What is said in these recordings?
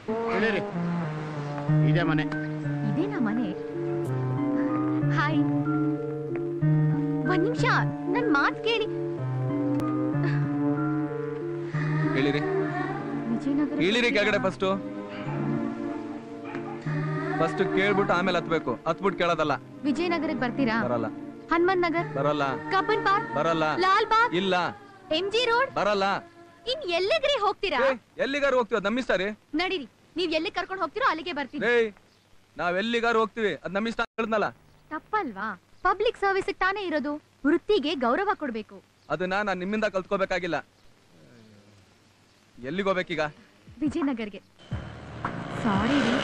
ಇಳಿರಿ ಇದೇ ಮನೆ ಇದೇನಾ ಮನೆ ಹಾಯ್ ಒಂದ್ ನಿಮಿಷ ನನ್ ಮಾತ್ ಕೇಳಿ ಇಳಿರಿ ವಿಜಯನಗರ ಇಳಿರಿ ಕೆಳಗಡೆ ಫಸ್ಟು ಫಸ್ಟ್ ಕೇಳ್ಬಿಟ್ಟು ಆಮೇಲೆ ಹತ್ಬೇಕು ಹತ್ಬಿಟ್ಟು ಕೇಳೋದಲ್ಲ ವಿಜಯನಗರಕ್ಕೆ ಬರ್ತೀರಾ ಬರಲ್ಲ ಹನುಮಂತ್ ನಗರ್ ಬರಲ್ಲ ಕಬ್ಬನ್ ಪಾರ್ಕ್ ಬರಲ್ಲ ಲಾಲ್ ಬಾಗ್ ಇಲ್ಲ ಎಂ ಜಿ ರೋಡ್ ಬರಲ್ಲ ಇನ್ ಎಲ್ಲಿಗ್ರಿ ಹೋಗ್ತೀರಾ ಏ, ಎಲ್ಲಿಗಾರು ಹೋಗ್ತೀವಿ ಅದ್ ನಮ್ಮಿಸ್ತಾರಿ ನಡೀರಿ ನೀವ್ ಎಲ್ಲಿ ಕರ್ಕೊಂಡು ಹೋಗ್ತೀರೋ ಅಲ್ಲಿಗೆ ಬರ್ತೀನಿ ರೇ ನಾವ್ ಎಲ್ಲಿಗಾರು ಹೋಗ್ತೀವಿ ಅದ್ ನಮ್ಮಿಸ್ತ ಹೇಳಿದ್ನಲ್ಲ ತಪ್ಪಲ್ವಾ ಪಬ್ಲಿಕ್ ಸರ್ವಿಸ್ ತಾನೇ ಇರೋದು ವೃತ್ತಿಗೆ ಗೌರವ ಕೊಡ್ಬೇಕು ಅದನ್ನ ನಾನ್ ನಿಮ್ಮಿಂದ ಕಲ್ತ್ಕೋಬೇಕಾಗಿಲ್ಲ ಎಲ್ಲಿಗೆ ಹೋಗ್ಬೇಕೀಗ ವಿಜಯನಗರ್ಗೆ ಸಾರಿ ರೀ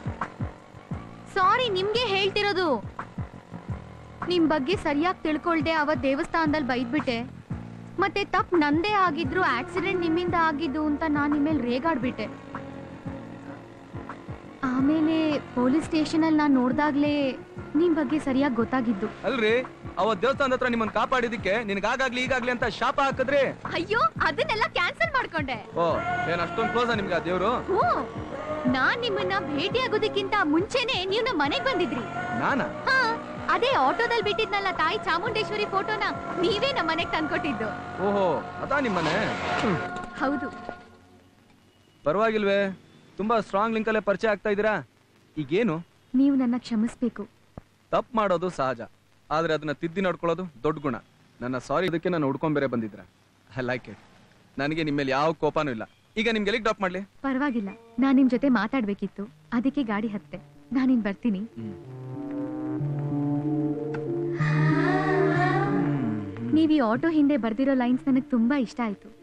ಸಾರಿ ನಿಮ್ಗೆ ಹೇಳ್ತಿರೋದು ನಿಮ್ ಬಗ್ಗೆ ಸರಿಯಾಗಿ ತಿಳ್ಕೊಳ್ದೆ ಅವತ್ ದೇವಸ್ಥಾನದಲ್ಲಿ ಬೈದ್ಬಿಟ್ಟೆ ಮತ್ತೆ ತಪ್ಪು ನಂದೇ ಆಗಿದ್ರು ಆಕ್ಸಿಡೆಂಟ್ ನಿಮ್ಮಿಂದ ಆಗಿದ್ದು ಅಂತ ನಾನ್ ನಿಮ್ಮೇಲೆ ರೇಗಾಡ್ಬಿಟ್ಟೆ ಆಮೇಲೆ ಪೊಲೀಸ್ ಸ್ಟೇಷನ್ ಅಲ್ಲಿ ನಾನ್ ನೋಡ್ದಾಗ್ಲೇ ನಿಮ್ ಬಗ್ಗೆ ಸರಿಯಾಗಿ ಗೊತ್ತಾಗಿದ್ದು ಅಲ್ರಿ ಅವತ್ ದೇವಸ್ಥಾನದ ಹತ್ರ ನಿಮ್ಮನ್ನ ಕಾಪಾಡಿದಕ್ಕೆ ನಿನ್ಗೆ ಆಗಾಗ್ಲಿ ಈಗಾಗ್ಲಿ ಅಂತ ಶಾಪ ಹಾಕಿದ್ರಿ ಅಯ್ಯೋ ಅದನ್ನೆಲ್ಲ ಕ್ಯಾನ್ಸಲ್ ಮಾಡ್ಕೊಂಡೆ ಓ ಏನ್ ಅಷ್ಟೊಂದ್ ಕ್ಲೋಸ ನಿಮ್ಗೆ ಆ ದೇವ್ರು ಹ್ಞೂ ನಾನ್ ನಿಮ್ಮನ್ನ ಭೇಟಿಯಾಗೋದಕ್ಕಿಂತ ಮುಂಚೆನೆ ನೀವು ನಮ್ಮ ಮನೆಗ್ ಬಂದಿದ್ರಿ ನಾನಾ ಹಾ ಅದೇ ಆಟೋದಲ್ಲಿ ಬಿಟ್ಟಿದ್ನಲ್ಲ ತಾಯಿ ಚಾಮುಂಡೇಶ್ವರಿ ಫೋಟೋನ ನೀವೇ ನಮ್ಮ ಮನೆಗ್ ತಂದ್ಕೊಟ್ಟಿದ್ದು ಓಹೋ ಅದಾ ನಿಮ್ಮನೆ ಹೌದು ಪರವಾಗಿಲ್ವೇ ತುಂಬಾ ಸ್ಟ್ರಾಂಗ್ ಲಿಂಕಲ್ಲೇ ಪರಿಚಯ ಆಗ್ತಾ ಇದೀರಾ ಈಗೇನು ನೀವು ನನ್ನ ಕ್ಷಮಿಸ್ಬೇಕು ತಪ್ಪು ಮಾಡೋದು ಸಹಜ ಆದ್ರೆ ಅದನ್ನ ತಿದ್ದಿ ನೋಡ್ಕೊಳ್ಳೋದು ದೊಡ್ಡ ಗುಣ ನನ್ನ ಸಾರಿ ಇದಕ್ಕೆ ನಾನು ಹುಡ್ಕೊಂಡ್ ಬೇರೆ ಬಂದಿದ್ರ ಐ ಲೈಕ್ ಇಟ್ ನನಗೆ ನಿಮ್ಮ ಮೇಲೆ ಯಾವ ಕೋಪನೂ ಇಲ್ಲ ಈಗ ನಿಮ್ಗೆ ಎಲ್ಲಿಗೆ ಡ್ರಾಪ್ ಮಾಡ್ಲಿ ಪರವಾಗಿಲ್ಲ ನಾನ್ ನಿಮ್ ಜೊತೆ ಮಾತಾಡ್ಬೇಕಿತ್ತು ಅದಕ್ಕೆ ಗಾಡಿ ಹತ್ತೆ ನಾನಿನ್ ಬರ್ತೀನಿ ನೀವ್ ಈ ಆಟೋ ಹಿಂದೆ ಬರ್ದಿರೋ ಲೈನ್ಸ್ ನನಗೆ ತುಂಬಾ ಇಷ್ಟ ಆಯ್ತು